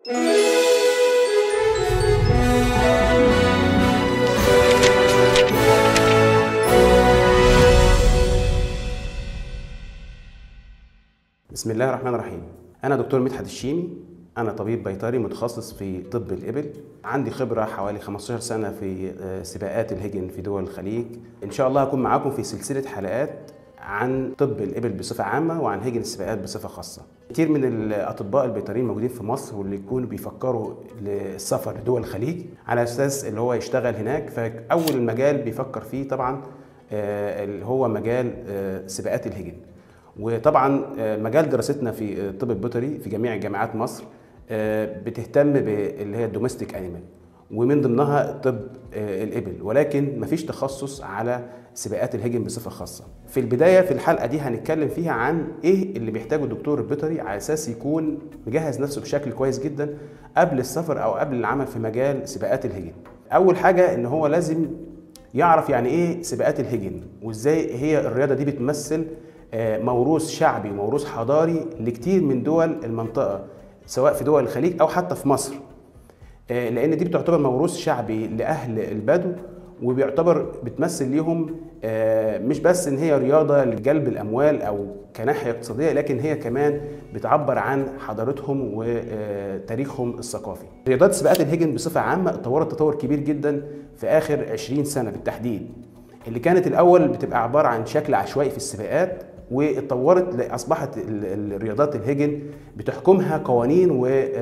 بسم الله الرحمن الرحيم أنا دكتور مدحت الشيمي أنا طبيب بيطري متخصص في طب الإبل عندي خبرة حوالي 15 سنة في آه، سباقات الهجن في دول الخليج إن شاء الله هكون معاكم في سلسلة حلقات عن طب الإبل بصفة عامة وعن هجن السباقات بصفة خاصة كتير من الأطباء البيطريين موجودين في مصر واللي يكونوا بيفكروا للسفر لدول الخليج على أساس اللي هو يشتغل هناك فأول مجال بيفكر فيه طبعا آه، اللي هو مجال آه، سباقات الهجن وطبعا آه، مجال دراستنا في الطب البيطري في جميع جامعات مصر آه، بتهتم باللي هي الدوميستيك انيمال ومن ضمنها طب آه، الابل ولكن مفيش تخصص على سباقات الهجن بصفه خاصه. في البدايه في الحلقه دي هنتكلم فيها عن ايه اللي بيحتاجه الدكتور البيطري على اساس يكون مجهز نفسه بشكل كويس جدا قبل السفر او قبل العمل في مجال سباقات الهجن. اول حاجه ان هو لازم يعرف يعني ايه سباقات الهجن وازاي هي الرياضه دي بتمثل آه، موروث شعبي وموروث حضاري لكتير من دول المنطقه سواء في دول الخليج او حتى في مصر آه، لان دي بتعتبر موروث شعبي لاهل البدو وبيعتبر بتمثل ليهم آه، مش بس ان هي رياضه لجلب الاموال او كناحيه اقتصاديه لكن هي كمان بتعبر عن حضارتهم وتاريخهم الثقافي. رياضات سباقات الهجن بصفه عامه اتطورت تطور كبير جدا في اخر 20 سنه بالتحديد. اللي كانت الاول بتبقى عباره عن شكل عشوائي في السباقات واتطورت اصبحت ال- الرياضات الهجن بتحكمها قوانين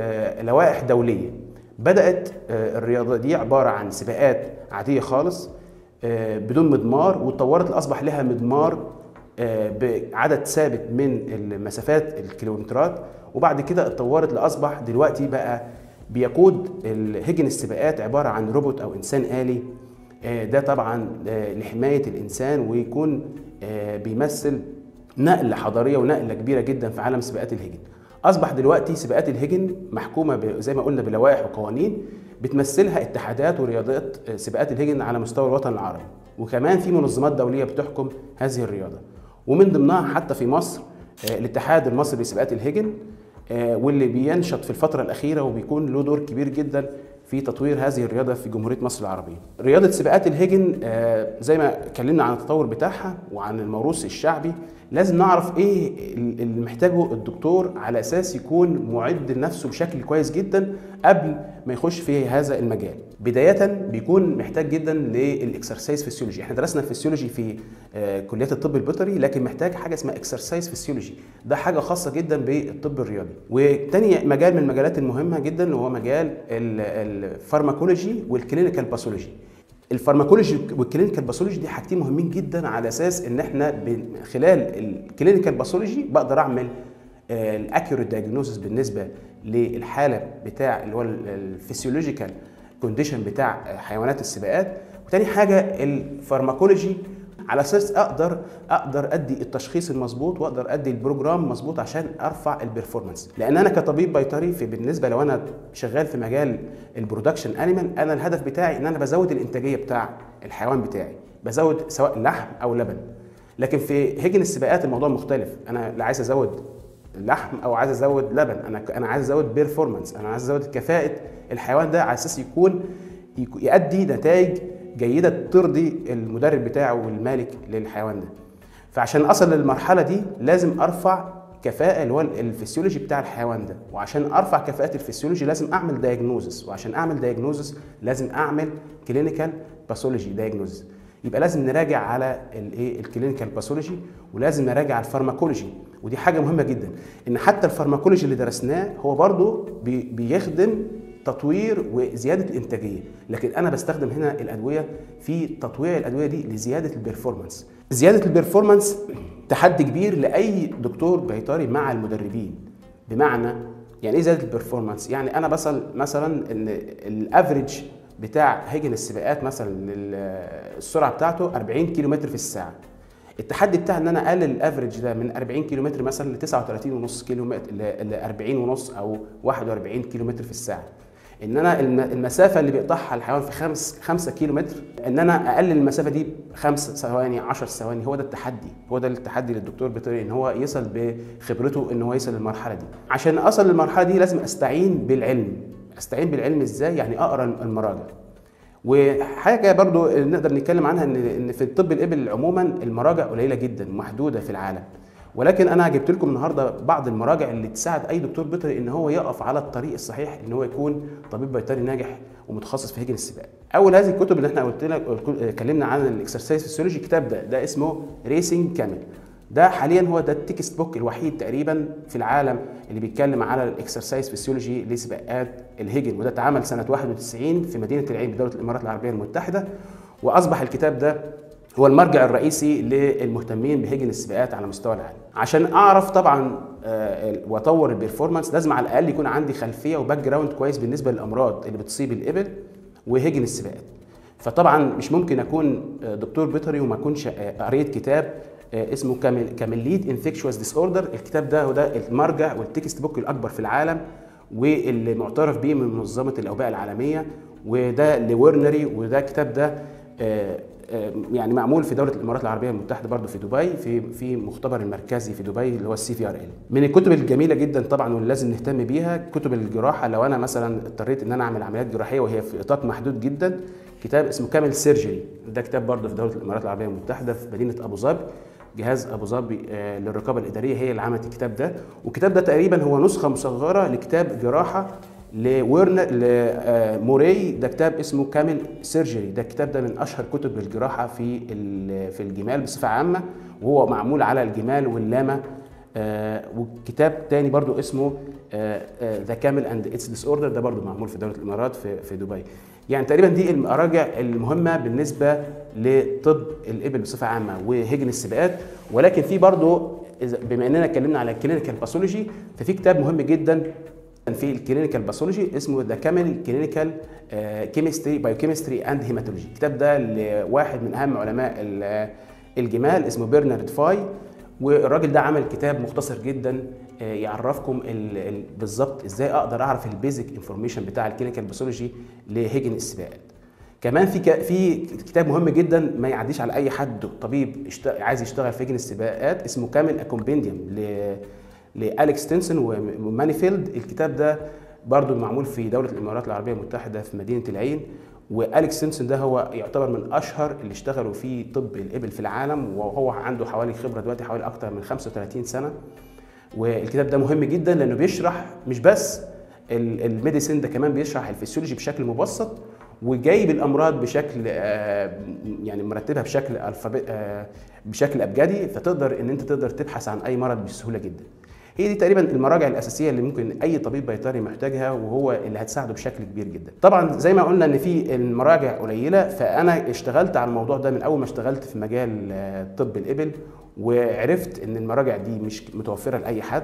ولوائح دوليه بدات آه، الرياضه دي عباره عن سباقات عاديه خالص آه، بدون مضمار واتطورت لاصبح لها مضمار آه، بعدد ثابت من المسافات الكيلومترات وبعد كده اتطورت لاصبح دلوقتي بقى بيقود الهجن السباقات عباره عن روبوت او انسان آلي آه، ده طبعا آه، لحمايه الانسان ويكون آه، بيمثل نقله حضاريه ونقله كبيره جدا في عالم سباقات الهجن. اصبح دلوقتي سباقات الهجن محكومه ب- زي ما قلنا بلوائح وقوانين بتمثلها اتحادات ورياضات آه، سباقات الهجن على مستوى الوطن العربي وكمان في منظمات دوليه بتحكم هذه الرياضه ومن ضمنها حتى في مصر آه، الاتحاد المصري لسباقات الهجن آه، واللي بينشط في الفتره الاخيره وبيكون له دور كبير جدا في تطوير هذه الرياضه في جمهوريه مصر العربيه. رياضه سباقات الهجن آه، زي ما اتكلمنا عن التطور بتاعها وعن الموروث الشعبي لازم نعرف ايه اللي محتاجه الدكتور على اساس يكون معد لنفسه بشكل كويس جدا قبل ما يخش في هذا المجال. بدايه بيكون محتاج جدا للاكسرسايز فيسيولوجي، احنا درسنا الفسيولوجي في آه، كليات الطب البيطري لكن محتاج حاجه اسمها اكسرسايز فيسيولوجي، ده حاجه خاصه جدا بالطب الرياضي. وتاني مجال من المجالات المهمه جدا اللي هو مجال ال- الفارماكولوجي والكلينيكال باثولوجي. الفارماكولوجي والكلينيكال باثولوجي دي حاجتين مهمين جدا على اساس ان احنا من خلال الكلينيكال باثولوجي بقدر اعمل الاكيوريت دايجنوزس بالنسبه للحاله بتاع اللي هو الفسيولوجيكال كونديشن بتاع حيوانات السباقات وتاني حاجه الفارماكولوجي على اساس اقدر اقدر ادي التشخيص المظبوط واقدر ادي البروجرام مظبوط عشان ارفع البرفورمانس لان انا كطبيب بيطري في بالنسبه لو انا شغال في مجال البرودكشن انيمال انا الهدف بتاعي ان انا بزود الانتاجيه بتاع الحيوان بتاعي بزود سواء لحم او لبن لكن في هجن السباقات الموضوع مختلف انا لا عايز ازود لحم او عايز ازود لبن انا انا عايز ازود بيرفورمانس انا عايز ازود كفاءه الحيوان ده على اساس يكون يك- يؤدي نتائج جيده ترضي المدرب بتاعه والمالك للحيوان ده فعشان اصل للمرحله دي لازم ارفع كفاءه اللي هو الفسيولوجي بتاع الحيوان ده وعشان ارفع كفاءه الفسيولوجي لازم اعمل دايجنوزس وعشان اعمل دايجنوزس لازم اعمل كلينيكال باثولوجي دايجنوزس يبقى لازم نراجع على الايه الكلينيكال باثولوجي ولازم نراجع على الفارماكولوجي ودي حاجه مهمه جدا ان حتى الفارماكولوجي اللي درسناه هو برضو بي بيخدم تطوير وزياده الانتاجيه لكن انا بستخدم هنا الادويه في تطوير الادويه دي لزياده البرفورمانس زياده البرفورمانس تحدي كبير لاي دكتور بيطري مع المدربين بمعنى يعني ايه زياده البرفورمانس يعني انا بصل مثلا ان الافريج بتاع هيجن السباقات مثلا لل- السرعه بتاعته 40 كيلو متر في الساعه التحدي بتاعي ان انا اقلل الافريج ده من 40 كيلو متر مثلا ل 39 ونص كيلو متر ل 40 ونص او 41 كيلو متر في الساعه ان انا الم- المسافه اللي بيقطعها الحيوان في خمس 5 كيلو متر ان انا اقلل المسافه دي بخمس ثواني 10 ثواني هو ده التحدي هو ده التحدي للدكتور بيطري ان هو يصل بخبرته ان هو يصل للمرحله دي عشان اصل للمرحله دي لازم استعين بالعلم استعين بالعلم ازاي يعني اقرا المراجع وحاجه برضو نقدر نتكلم عنها ان ان في الطب الابل عموما المراجع قليله جدا محدوده في العالم ولكن انا جبت لكم النهارده بعض المراجع اللي تساعد اي دكتور بيطري ان هو يقف على الطريق الصحيح ان هو يكون طبيب بيطري ناجح ومتخصص في هجن السباق. اول هذه الكتب اللي احنا قلت لك اتكلمنا عن الاكسرسايز فيسيولوجي الكتاب ده ده اسمه ريسنج كامل. ده حاليا هو ده التكست بوك الوحيد تقريبا في العالم اللي بيتكلم على الاكسرسايز فيسيولوجي لسباقات الهجن وده اتعمل سنه 91 في مدينه العين بدوله الامارات العربيه المتحده واصبح الكتاب ده هو المرجع الرئيسي للمهتمين بهجن السباقات على مستوى العالم عشان اعرف طبعا آه، واطور البرفورمانس لازم على الاقل يكون عندي خلفيه وباك جراوند كويس بالنسبه للامراض اللي بتصيب الابل وهجن السباقات فطبعا مش ممكن اكون آه، دكتور بيطري وما اكونش آه، قريت كتاب آه، اسمه كامل كامليد انفكشوس ديس اوردر الكتاب ده هو ده المرجع والتكست بوك الاكبر في العالم واللي معترف به من منظمه الاوبئه العالميه وده لورنري وده كتاب ده آه، آه، يعني معمول في دوله الامارات العربيه المتحده برضه في دبي في في مختبر المركزي في دبي اللي هو السي في ار ال من الكتب الجميله جدا طبعا واللي لازم نهتم بيها كتب الجراحه لو انا مثلا اضطريت ان انا اعمل عمليات جراحيه وهي في اطاق محدود جدا كتاب اسمه كامل سيرجري ده كتاب برضه في دوله الامارات العربيه المتحده في مدينه ابو ظبي جهاز ابو ظبي آه، للرقابه الاداريه هي اللي عملت الكتاب ده والكتاب ده تقريبا هو نسخه مصغره لكتاب جراحه لورنر لموري ده كتاب اسمه كامل سيرجري ده الكتاب ده من اشهر كتب الجراحه في ال- في الجمال بصفه عامه وهو معمول على الجمال واللامه آه، وكتاب تاني برضو اسمه ذا كامل اند اتس ديس اوردر ده برضو معمول في دوله الامارات في في دبي يعني تقريبا دي المراجع المهمه بالنسبه لطب الابل بصفه عامه وهجن السباقات ولكن في برضو إذا- بما اننا اتكلمنا على الكلينيكال باثولوجي ففي كتاب مهم جدا في الكلينيكال باثولوجي اسمه ذا كامل كلينيكال كيمستري بايوكيمستري اند هيماتولوجي الكتاب ده لواحد من اهم علماء ال- الجمال اسمه برنارد فاي والراجل ده عمل كتاب مختصر جدا آه، يعرفكم ال- ال- بالظبط ازاي اقدر اعرف البيزك انفورميشن بتاع الكلينيكال باثولوجي لهيجن السباقات كمان في ك- في كتاب مهم جدا ما يعديش على اي حد طبيب اشت- عايز يشتغل في هجن السباقات اسمه كامل اكومبنديوم ل لالكس تنسون ومانيفيلد الكتاب ده برضو معمول في دوله الامارات العربيه المتحده في مدينه العين والكس تنسون ده هو يعتبر من اشهر اللي اشتغلوا في طب الابل في العالم وهو عنده حوالي خبره دلوقتي حوالي اكتر من 35 سنه والكتاب ده مهم جدا لانه بيشرح مش بس ال- الميديسين ده كمان بيشرح الفسيولوجي بشكل مبسط وجايب الامراض بشكل آه، يعني مرتبها بشكل الفابي آه، بشكل ابجدي فتقدر ان انت تقدر تبحث عن اي مرض بسهوله جدا هي دي تقريبا المراجع الاساسيه اللي ممكن اي طبيب بيطري محتاجها وهو اللي هتساعده بشكل كبير جدا طبعا زي ما قلنا ان في المراجع قليله فانا اشتغلت على الموضوع ده من اول ما اشتغلت في مجال آه، طب الابل وعرفت ان المراجع دي مش متوفره لاي حد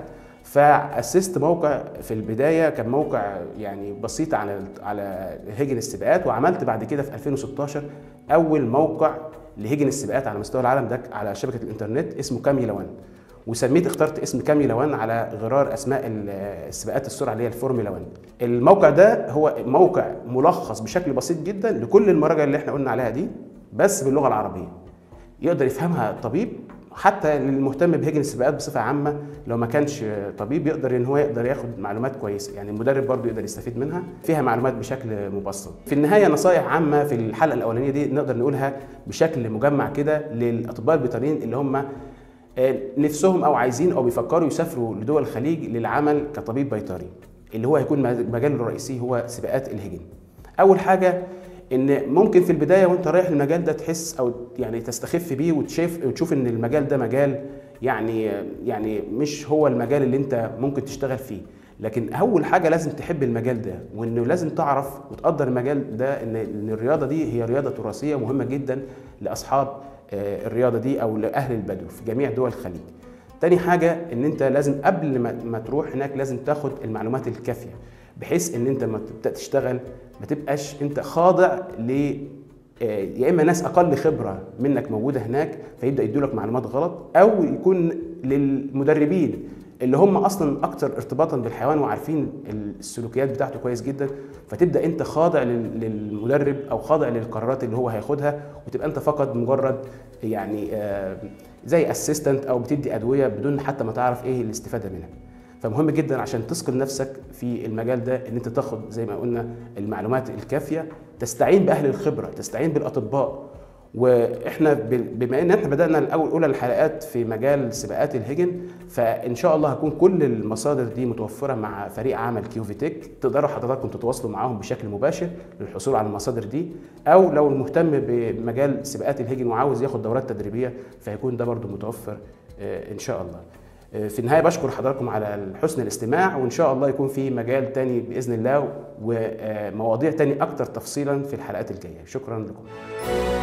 فاسست موقع في البدايه كان موقع يعني بسيط على على هجن السباقات وعملت بعد كده في 2016 اول موقع لهجن السباقات على مستوى العالم ده على شبكه الانترنت اسمه كاميلا 1 وسميت اخترت اسم كاميلا 1 على غرار اسماء ال- السباقات السرعه اللي هي الفورمولا 1 الموقع ده هو موقع ملخص بشكل بسيط جدا لكل المراجع اللي احنا قلنا عليها دي بس باللغه العربيه يقدر يفهمها الطبيب حتى للمهتم بهجن السباقات بصفه عامه لو ما كانش طبيب يقدر ان هو يقدر ياخد معلومات كويسه يعني المدرب برضه يقدر يستفيد منها فيها معلومات بشكل مبسط في النهايه نصائح عامه في الحلقه الاولانيه دي نقدر نقولها بشكل مجمع كده للاطباء البيطريين اللي هم آه، نفسهم او عايزين او بيفكروا يسافروا لدول الخليج للعمل كطبيب بيطري اللي هو هيكون مجاله الرئيسي هو سباقات الهجن اول حاجه ان ممكن في البدايه وانت رايح المجال ده تحس او يعني تستخف بيه وتشوف وتشوف ان المجال ده مجال يعني يعني مش هو المجال اللي انت ممكن تشتغل فيه لكن اول حاجه لازم تحب المجال ده وانه لازم تعرف وتقدر المجال ده ان ان الرياضه دي هي رياضه تراثيه مهمه جدا لاصحاب آه، الرياضه دي او لاهل البدو في جميع دول الخليج تاني حاجة ان انت لازم قبل ما ما تروح هناك لازم تاخد المعلومات الكافية بحيث ان انت لما تبدا تشتغل ما تبقاش انت خاضع ل آه، يا اما ناس اقل خبره منك موجوده هناك فيبدا يدوا لك معلومات غلط او يكون للمدربين اللي هم اصلا اكثر ارتباطا بالحيوان وعارفين السلوكيات بتاعته كويس جدا فتبدا انت خاضع لل- للمدرب او خاضع للقرارات اللي هو هياخدها وتبقى انت فقط مجرد يعني آه، زي اسيستنت او بتدي ادويه بدون حتى ما تعرف ايه الاستفاده منها فمهم جدا عشان تثقل نفسك في المجال ده ان انت تاخد زي ما قلنا المعلومات الكافيه تستعين باهل الخبره تستعين بالاطباء واحنا بال- بما ان احنا بدانا الاول اولى الحلقات في مجال سباقات الهجن فان شاء الله هكون كل المصادر دي متوفره مع فريق عمل كيوفيتك تقدروا حضراتكم تتواصلوا معاهم بشكل مباشر للحصول على المصادر دي او لو المهتم بمجال سباقات الهجن وعاوز ياخد دورات تدريبيه فيكون ده برضو متوفر آه، ان شاء الله آه، في النهايه بشكر حضراتكم على حسن الاستماع وان شاء الله يكون في مجال تاني باذن الله ومواضيع تاني اكتر تفصيلا في الحلقات الجايه شكرا لكم